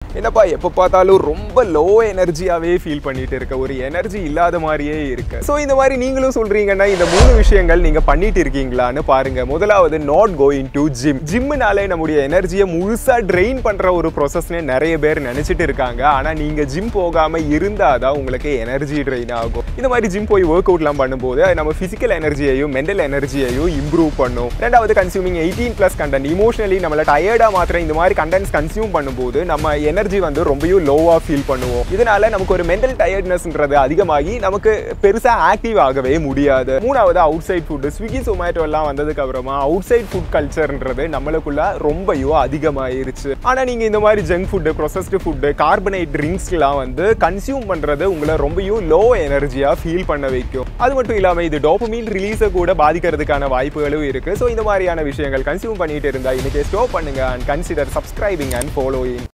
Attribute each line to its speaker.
Speaker 1: என்னப்பா எப்போ பார்த்தாலும் ரொம்ப லோ எனர்ஜியாவே ஃபீல் பண்ணிட்டு இருக்க ஒரு எனர்ஜி இல்லாத மாதிரியே இருக்கு ஸோ இந்த மாதிரி நீங்களும் சொல்றீங்கன்னா இந்த மூணு விஷயங்கள் நீங்க பண்ணிட்டு இருக்கீங்களான்னு பாருங்க முதலாவது நாட் கோயிங் டு ஜிம் ஜிம்னாலே நம்முடைய எனர்ஜியை முழுசா ட்ரெயின் பண்ற ஒரு ப்ரொசஸ்னு நிறைய பேர் நினைச்சிட்டு இருக்காங்க ஆனா நீங்க ஜிம் போகாம இருந்தாதான் உங்களுக்கு எனர்ஜி ட்ரெயின் ஆகும் இந்த மாதிரி ஜிம் போய் ஒர்க் அவுட்லாம் பண்ணும்போது அது நம்ம ஃபிசிக்கல் எனர்ஜியையும் மென்டல் எனர்ஜியையும் இம்ப்ரூவ் பண்ணும் ரெண்டாவது consuming eighteen plus content emotionally நம்மள டயர்டாக மாத்திரம் இந்த மாதிரி கண்டென்ட்ஸ் கன்சியூம் பண்ணும்போது நம்ம எனர்ஜி வந்து ரொம்பவும் லோவாக ஃபீல் பண்ணுவோம் இதனால நமக்கு ஒரு மென்டல் டயர்ட்னஸ்ன்றது அதிகமாகி நமக்கு பெருசாக ஆக்டிவ் ஆகவே முடியாது மூணாவது outside food Swiggy Zomato எல்லாம் வந்ததுக்கு அப்புறமா அவுட் சைட் ஃபுட் கல்ச்சர்ன்றது நம்மளுக்குள்ள ரொம்பயோ அதிகமாயிருச்சு ஆனால் நீங்கள் இந்த மாதிரி junk food processed food carbonate ட்ரிங்க்ஸ்லாம் வந்து கன்சியூம் பண்ணுறது உங்களை ரொம்பவும் லோ எனர்ஜியாக ஃபீல் பண்ண வைக்கும் அது மட்டும் இல்லாமல் இது டோபமீன் ரிலீஸை கூட பாதிக்கிறதுக்கான வாய்ப்புகளும் இருக்குது ஸோ இந்த மாதிரியான விஷயங்கள் கன்சியூம் பண்ணிட்டு இருந்தால் இன்னைக்கு ஸ்டோப் பண்ணுங்க and consider subscribing and following